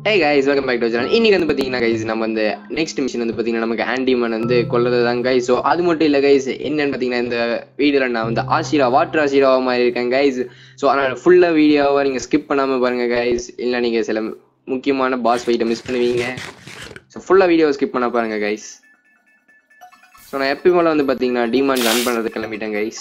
hey guys welcome back to channel இன்னைக்கு வந்து பார்த்தீங்கன்னா கைஸ் நம்ம வந்து நெக்ஸ்ட் மிஷன் வந்து பார்த்தீங்கன்னா நமக்கு ஆன்டிமன் வந்து கொல்றது தான் கைஸ் ஸோ அது மட்டும் இல்லை கைஸ் என்னன்னு பார்த்தீங்கன்னா இந்த வீடியோவில் நான் வந்து ஆசிரா வாட்டர் ஆசிராவா மாதிரி இருக்கேன் கைஸ் ஸோ அதனால் ஃபுல்லாக வீடியோவை நீங்கள் ஸ்கிப் பண்ணாமல் பாருங்கள் கைஸ் இல்லை நீங்கள் சில முக்கியமான பாஸ் ஃபைட்டை மிஸ் பண்ணுவீங்க ஸோ ஃபுல்லாக வீடியோ ஸ்கிப் பண்ண பாருங்கள் கைஸ் ஸோ நான் எப்பயும் போல வந்து பார்த்தீங்கன்னா டிமாண்ட் ரன் பண்ணுறது கிளம்பிட்டேன் கைஸ்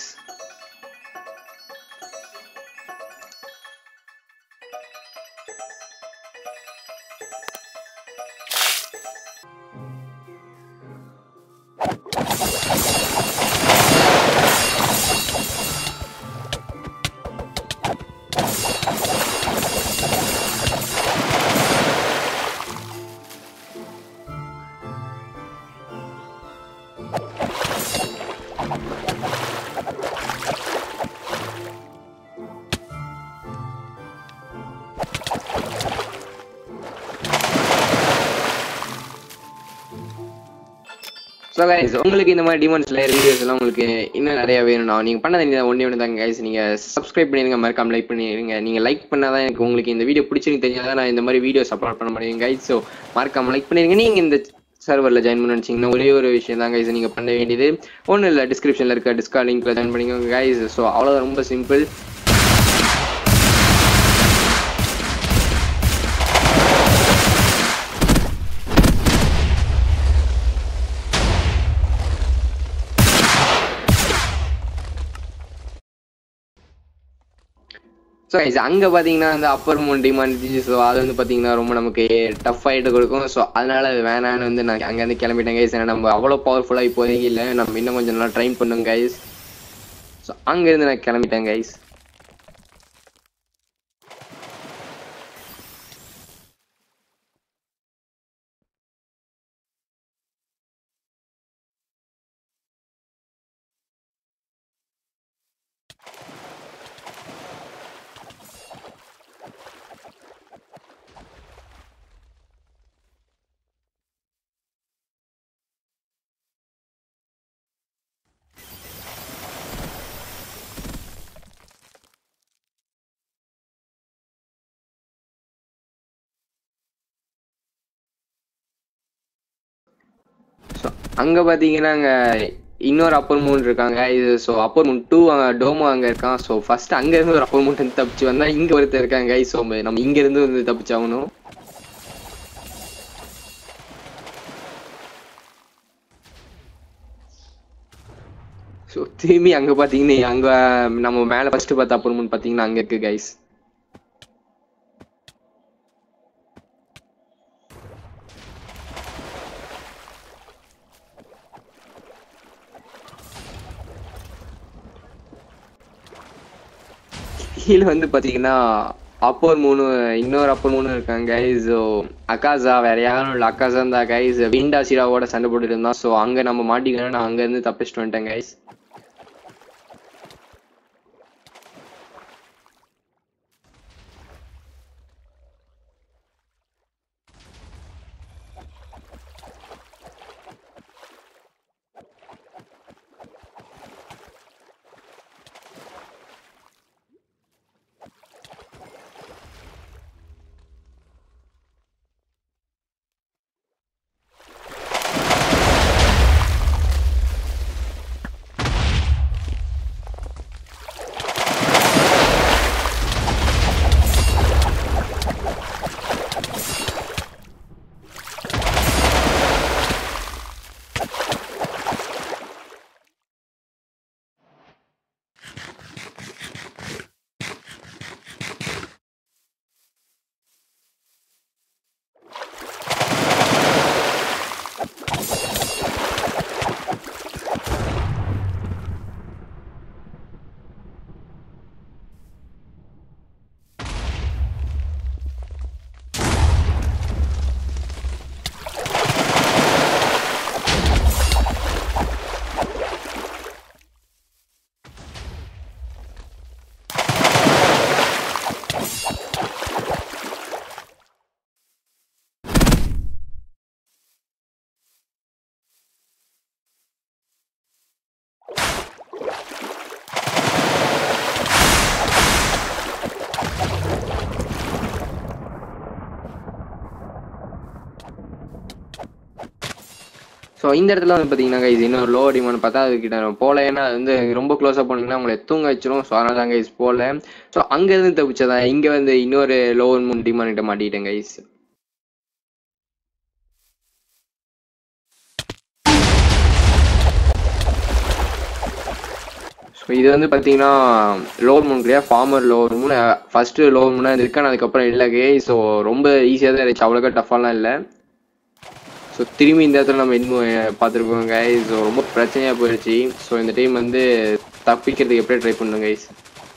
ஸோ கைஸ் உங்களுக்கு இந்த மாதிரி டிமாண்ட் ஸ்லேயர் வீடியோஸ் எல்லாம் உங்களுக்கு இன்னும் நிறைய வேணும்னா நீங்கள் பண்ணது ஒன்றே ஒன்று தாங்க கைஸ் நீங்கள் சப்ஸ்கிரைப் பண்ணிடுங்க மறக்காம லைக் பண்ணிடுங்க நீங்கள் லைக் பண்ணால் தான் எனக்கு உங்களுக்கு இந்த வீடியோ பிடிச்சிருக்கு தெரிஞ்சால் நான் இந்த மாதிரி வீடியோஸ் அப்லோட் பண்ண முடியும் கைஸ் ஸோ மறக்காம லைக் பண்ணிடுங்க நீங்கள் இந்த சர்வரில் ஜாயின் பண்ண நினச்சிங்கன்னா ஒரே ஒரு விஷயம் தான் கைஸ் நீங்கள் பண்ண வேண்டியது ஒன்றும் இல்லை டிஸ்கிரிப்ஷனில் இருக்க டிஸ்கா லிங்க்கில் ஜாயின் பண்ணிக்கோங்க கைஸ் ஸோ அவ்வளோதான் ரொம்ப சிம்பிள் ஸோ கைஸ் அங்கே பார்த்தீங்கன்னா அந்த அப்பர் மூன் டிமாண்ட் ஸோ அது வந்து பார்த்தீங்கன்னா ரொம்ப நமக்கு டஃப் ஆகிட்டு கொடுக்கும் ஸோ அதனால அது வேணான்னு வந்து நான் அங்கேருந்து கிளம்பிட்டேன் கைஸ் ஏன்னா நம்ம அவ்வளோ பவர்ஃபுல்லாக இப்போதைக்கு இல்லை நம்ம இன்னும் கொஞ்சம் நல்லா ட்ரைன் பண்ணுங்க கைஸ் ஸோ அங்கேருந்து நான் கிளம்பிட்டேன் கைஸ் ஸோ அங்கே பார்த்தீங்கன்னா அங்கே இன்னொரு அப்பர் மூன் இருக்காங்க இது so upper moon two Douma அங்கே இருக்கான் ஸோ ஃபர்ஸ்ட் அங்கேருந்து ஒரு அப்பர் மூன் தப்பிச்சு வந்தால் இங்கே ஒருத்தர் இருக்காங்க ஸோ நம்ம இங்கேருந்து வந்து தப்பிச்சாகணும் ஸோ திரும்பி அங்கே பார்த்தீங்கன்னா அங்கே நம்ம மேலே ஃபர்ஸ்ட் பார்த்த அப்பர் மூன் பார்த்தீங்கன்னா அங்கே இருக்கு கைஸ் கீழே வந்து பார்த்தீங்கன்னா அப்பர் மூணு இன்னொரு அப்பர் மூணு இருக்காங்க கைஸ் ஸோ அக்காசா வேற யாரும் இல்லை அக்காசா இருந்தா கைஸ் விண்டாசிராவோட சண்டை போட்டுட்டு இருந்தான் ஸோ அங்கே நம்ம மாட்டிக்கணும் நான் அங்கேருந்து தப்பிச்சுட்டு வந்துட்டேன் கைஸ் ஸோ இந்த இடத்துல வந்து பார்த்தீங்கன்னா கைஸ் இன்னொரு லோ டிமாண்ட் பார்த்தா அதுக்கிட்ட நம்ம போகல ஏன்னா அது வந்து ரொம்ப க்ளோஸாக போனீங்கன்னா உங்களை தூங்க வச்சிரும் ஸோ அதனால தான் கைஸ் போகல ஸோ அங்கேருந்து தப்பிச்சதான் இங்கே வந்து இன்னொரு லோ மூணு டிமாண்ட் கிட்ட மாட்டிக்கிட்டேன் கைஸ் ஸோ இது வந்து பார்த்தீங்கன்னா லோன் மூணு கிடையாது ஃபார்மர் லோன் மூணு ஃபஸ்ட்டு லோன் மூணு இருக்கான அதுக்கப்புறம் இல்லை கே ஸோ ரொம்ப ஈஸியாக தான் இருந்துச்சு அவ்வளோக்கா டஃபாலாம் இல்லை ஸோ திரும்பி இந்த இடத்துல நம்ம இன்னும் பார்த்துருக்கோம் கைஸ் ஸோ ரொம்ப பிரச்சனையாக போயிடுச்சு ஸோ இந்த டைம் வந்து தப்பிக்கிறதுக்கு எப்படியே ட்ரை பண்ணுங்க கைஸ்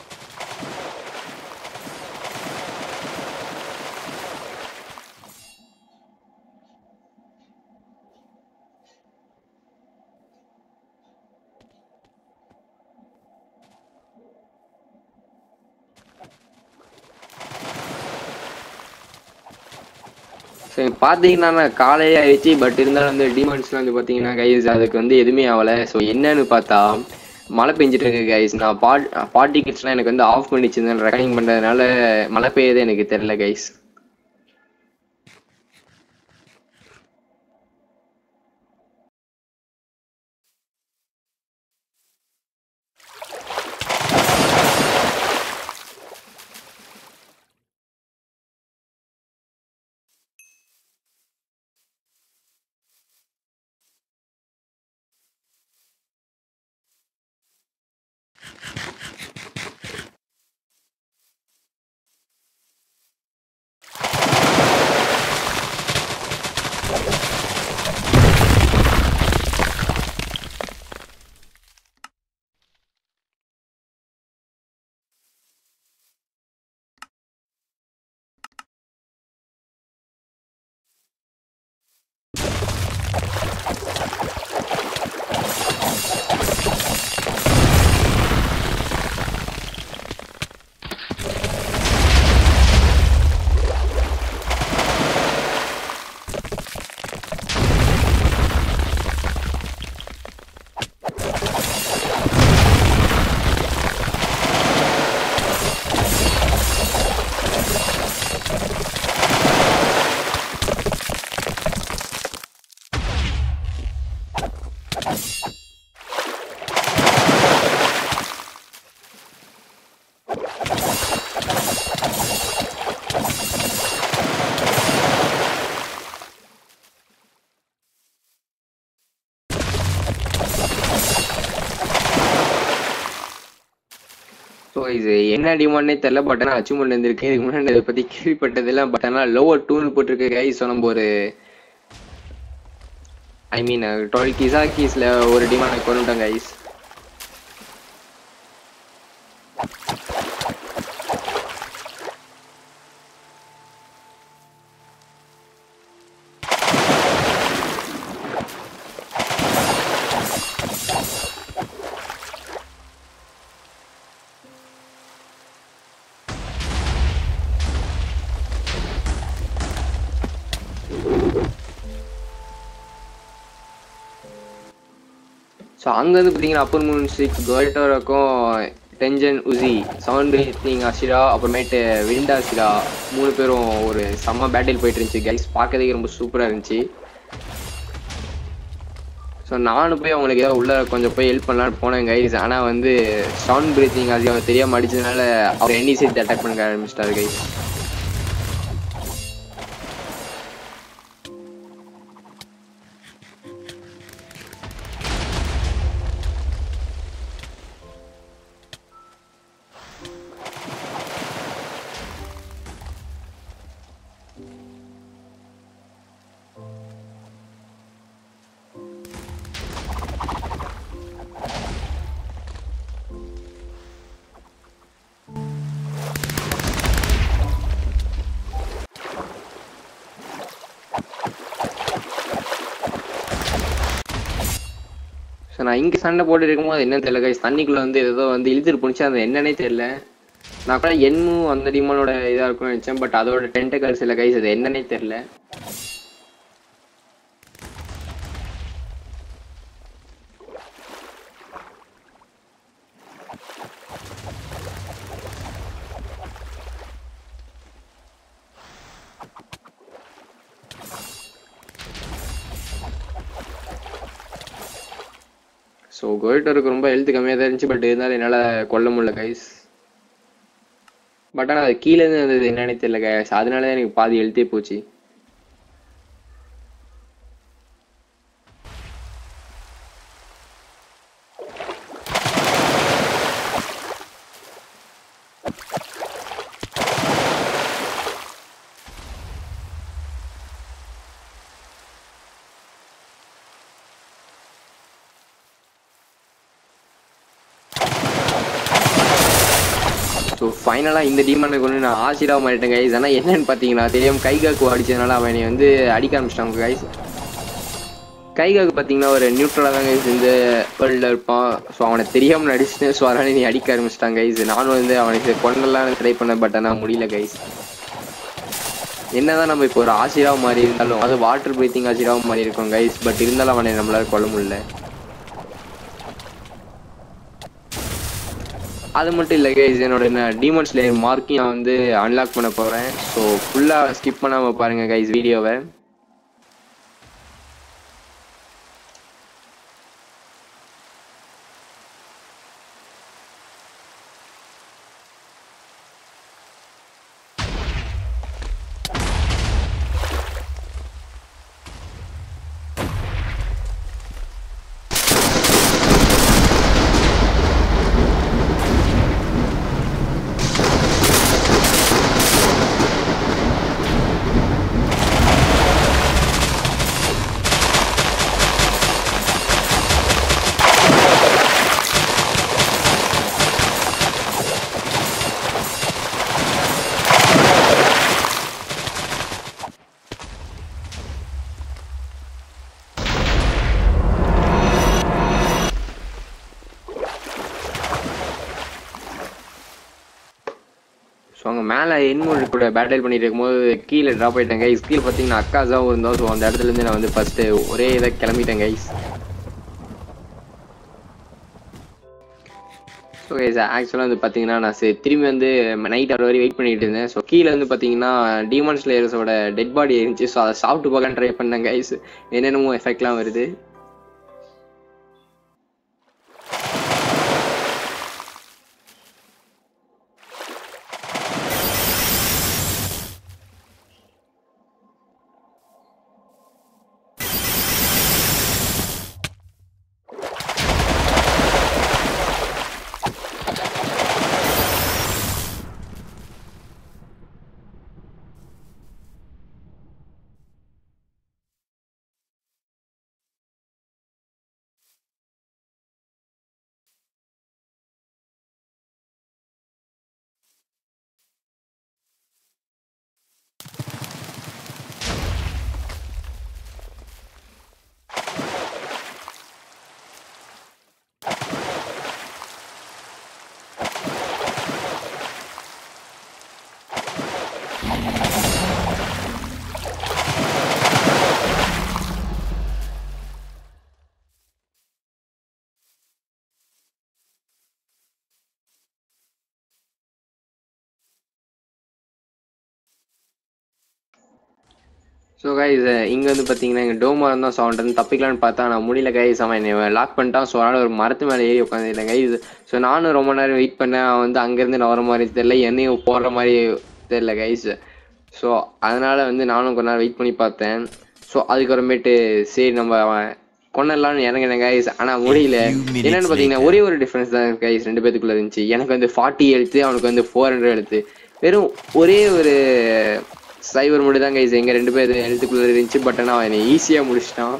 சரி பார்த்தீங்கன்னா காலையே ஆயிடுச்சு பட் இருந்தாலும் வந்து டிமாண்ட்ஸ்லாம் வந்து பார்த்தீங்கன்னா கைஸ் அதுக்கு வந்து எதுவுமே ஆகலை ஸோ என்னன்னு பார்த்தா மழை பெஞ்சிட்டு இருக்கு கைஸ் நான் பாட் பாட்டி கிட்ஸ்லாம் எனக்கு வந்து ஆஃப் பண்ணி வச்சிருந்தேன் ரெக்கார்டிங் பண்ணுறதுனால மழை பெய்யதே எனக்கு தெரில கைஸ் ஸோ இது என்ன டிமாண்டே தெரில பட் ஆனால் அச்சீவ்மெண்ட் இருந்திருக்கு இதுக்கு முன்னாடி இதை பற்றி கேள்விப்பட்டதில்லை பட் ஆனால் லோவர் டூன்னு போட்டிருக்கு கை ஸோ நம்ம ஒரு ஐ மீன் டுவெல் கிசா கீஸில் ஒரு டிமாண்டை கொண்டுட்டோம் கைஸ் ஸோ அங்கேருந்து பார்த்தீங்கன்னா அப்பர் மூன் சிக்ஸ் கோல்டோரக்கும் டென்ஜன் உசி சவுண்ட் பிரீத்திங் அசிரா அப்புறமேட்டு விண்ட் அசிரா மூணு பேரும் ஒரு செம்ம பேட்டில் போயிட்டு இருந்துச்சு கைஸ் பார்க்கறதுக்கு ரொம்ப சூப்பராக இருந்துச்சு ஸோ நானும் போய் அவங்களுக்கு ஏதோ உள்ள கொஞ்சம் போய் ஹெல்ப் பண்ணலான்னு போனேன் கைஸ் ஆனால் வந்து சவுண்ட் பிரீத்திங் அது அவன் தெரியாம அடிச்சதுனால அவர் எண்ணி சேர்த்து அட்டாக் பண்ண ஆரம்பிச்சிட்டாரு கைஸ் ஸோ நான் இங்கே சண்டை போட்டு இருக்கும்போது என்னன்னு தெரியல கைஸ் தண்ணிக்குள்ளே வந்து ஏதோ வந்து இழுத்துட்டு போணுச்சு அது என்னன்னே தெரியல நான் கூட எண்ணும் அந்த டிமானோட இதாக இருக்கும்னு நினச்சேன் பட் அதோட டென்டகல்ஸ் இல்லை கைஸ் அது என்னன்னே தெரியல ஸோ கோயிட்டருக்கு ரொம்ப ஹெல்த் கம்மியாக தான் இருந்துச்சு பட் இருந்தாலும் என்னால் கொல்ல முடியல கைஸ் பட் ஆனால் அது கீழே இருந்து வந்தது என்னன்னே தெரியல கைஸ் அதனால தான் எனக்கு பாதி ஹெல்த்தே போச்சு ஸோ ஃபைனலாக இந்த டீமனை கொண்டு நான் ஆசிராக மாறிட்டேன் கைஸ் ஆனால் என்னன்னு பார்த்தீங்கன்னா தெரியாம கைகாக்கு அடிச்சதுனால அவன் என்னை வந்து அடிக்க ஆரம்பிச்சிட்டாங்க கைஸ் கைகாக்கு பார்த்தீங்கன்னா ஒரு நியூட்ரலாக தான் கைஸ் இந்த வேர்ல்டில் இருப்பான் ஸோ அவனை தெரியாமல் நடிச்சுட்டு ஸோ அதனால நீ அடிக்க ஆரம்பிச்சிட்டாங்க கைஸ் நானும் வந்து அவனுக்கு கொண்டெல்லாம் ட்ரை பண்ணேன் பட் ஆனால் முடியல கைஸ் என்னதான் நம்ம இப்போ ஒரு ஆசிராக மாறி இருந்தாலும் அது வாட்டர் பிரீத்திங் ஆசிராக மாறி இருக்கோம் கைஸ் பட் இருந்தாலும் அவனை நம்மளால கொல்ல முடியல அது மட்டும் இல்லை கைஸ் என்னோட டீமன்ஸ் லேயர் மார்க்கையும் நான் வந்து அன்லாக் பண்ண போகிறேன் ஸோ ஃபுல்லாக ஸ்கிப் பண்ணாமல் பாருங்கள் கைஸ் வீடியோவை ஸோ அங்கே மேலே என்மோல் கூட பேட்டில் பண்ணிட்டு இருக்கும்போது கீழே ட்ராப் ஆகிட்டேன் கைஸ் கீழே பார்த்தீங்கன்னா அக்காஸாகவும் இருந்தோம் ஸோ அந்த இடத்துலேருந்து நான் வந்து ஃபஸ்ட்டு ஒரே இதை கிளம்பிட்டேன் கைஸ் ஸோ கைஸ் ஆக்சுவலாக வந்து பார்த்தீங்கன்னா நான் சரி திரும்பி வந்து நைட் ஆறு வரை வெயிட் பண்ணிட்டு இருந்தேன் ஸோ கீழே வந்து பார்த்தீங்கன்னா டீமன்ஸ் லேயர்ஸோட டெட் பாடி இருந்துச்சு ஸோ அதை சாப்பிட்டு பார்க்க ட்ரை பண்ணேன் கைஸ் என்னென்னமோ எஃபெக்ட்லாம் வருது ஸோ கைஸ் இங்கே வந்து பார்த்தீங்கன்னா எங்கள் டோமா இருந்தால் சவுண்ட் வந்து தப்பிக்கலான்னு பார்த்தா நான் முடியல கைஸ் அவன் என்னை லாக் பண்ணிட்டான் ஸோ அதனால் ஒரு மரத்து மேலே ஏறி உட்காந்துருந்தேன் கைஸ் ஸோ நானும் ரொம்ப நேரம் வெயிட் பண்ணேன் அவன் வந்து அங்கேருந்து நான் வர மாதிரி தெரில என்னையும் போடுற மாதிரி தெரில கைஸ் ஸோ அதனால் வந்து நானும் கொஞ்ச நேரம் வெயிட் பண்ணி பார்த்தேன் ஸோ அதுக்கப்புறமேட்டு சரி நம்ம அவன் கொண்டலாம்னு இறங்கினேன் கைஸ் ஆனால் முடியல என்னன்னு பார்த்தீங்கன்னா ஒரே ஒரு டிஃப்ரென்ஸ் தான் கைஸ் ரெண்டு பேத்துக்குள்ள இருந்துச்சு எனக்கு வந்து ஃபார்ட்டி எழுத்து அவனுக்கு வந்து ஃபோர் ஹண்ட்ரட் எழுத்து வெறும் ஒரே ஒரு சைபர் மட்டும் தான் கைஸ் எங்க ரெண்டு பேர் எழுத்துக்குள்ள இருந்துச்சு பட் ஆனால் அவன் என்னை ஈஸியாக முடிச்சிட்டான்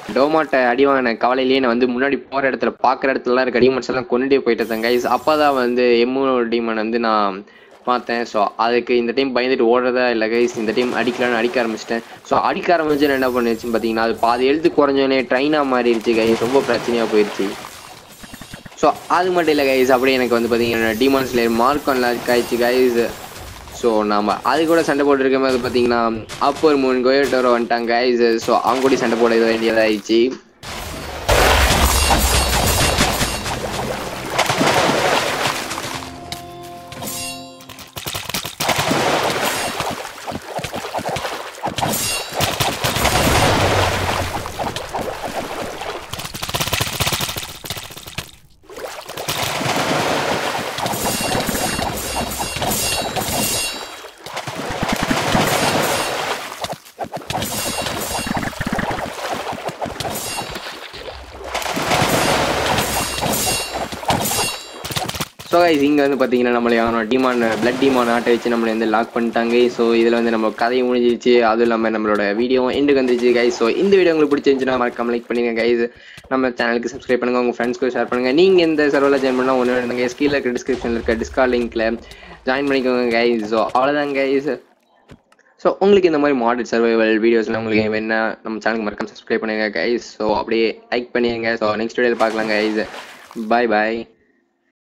டோமாட்டை அடிவான கவலையிலேயே நான் வந்து முன்னாடி போற இடத்துல பார்க்குற இடத்துலலாம் இருக்க டீமன்ஸ் எல்லாம் கொண்டுட்டே போயிட்டு இருந்தேன் கைஸ் அப்பதான் வந்து எம்மு டீமன் வந்து நான் பார்த்தேன் ஸோ அதுக்கு இந்த டைம் பயந்துட்டு ஓடுறதா இல்லை கைஸ் இந்த டைம் அடிக்கலான்னு அடிக்க ஆரம்பிச்சிட்டேன் ஸோ அடிக்க ஆரம்பிச்சு நான் என்ன பண்ணுச்சுன்னு பார்த்தீங்கன்னா அது பாதி எழுத்து குறைஞ்சோடனே ட்ரைனாக மாறிடுச்சு கைஸ் ரொம்ப பிரச்சனையாக போயிடுச்சு ஸோ அது மட்டும் இல்லை கைஸ் அப்படியே எனக்கு வந்து பார்த்தீங்கன்னா டிமான்ஸ் லேயர் மார்க் அன்லாக் ஆயிடுச்சு கைஸ் ஸோ நாம அது கூட சண்டை போட்டுருக்கும் போது பார்த்தீங்கன்னா அப்பர் மூணு கோயோட்டோரோ வந்துட்டாங்க கைஸ் ஸோ அவங்க கூட சண்டை போட வேண்டியதாகிடுச்சு ஸோ கைஸ் இங்கே வந்து பார்த்தீங்கன்னா நம்மளை அவனோட டிமான் பிளட் டிமான் ஆட்டை வச்சு நம்மளை வந்து லாக் பண்ணிட்டாங்க ஸோ இதில் வந்து நம்ம கதையை முடிஞ்சிருச்சு அதுவும் இல்லாமல் நம்மளோட வீடியோ எண்டுக்கு வந்துருச்சு கைஸ் ஸோ இந்த வீடியோ உங்களுக்கு பிடிச்சிருந்துச்சுன்னா மறக்காம லைக் பண்ணுங்க கைஸ் நம்ம சேனலுக்கு சப்ஸ்கிரைப் பண்ணுங்க உங்கள் ஃப்ரெண்ட்ஸ்க்கு ஷேர் பண்ணுங்க நீங்கள் இந்த சர்வரில் ஜாயின் பண்ணால் ஒன்று இருந்தீங்க கீழே இருக்க டிஸ்கிரிப்ஷனில் இருக்க டிஸ்கார்ட் லிங்க்ல ஜாயின் பண்ணிக்கோங்க கைஸ் ஸோ அவ்வளோதான் கைஸ் ஸோ உங்களுக்கு இந்த மாதிரி மாடல் சர்வைவல் வீடியோஸ்லாம் உங்களுக்கு வேணா நம்ம சேனலுக்கு மறக்காம சப்ஸ்கிரைப் பண்ணுங்க கைஸ் ஸோ அப்படியே லைக் பண்ணிடுங்க ஸோ நெக்ஸ்ட் வீடியோவில் பார்க்கலாம் கைஸ் பாய் பாய்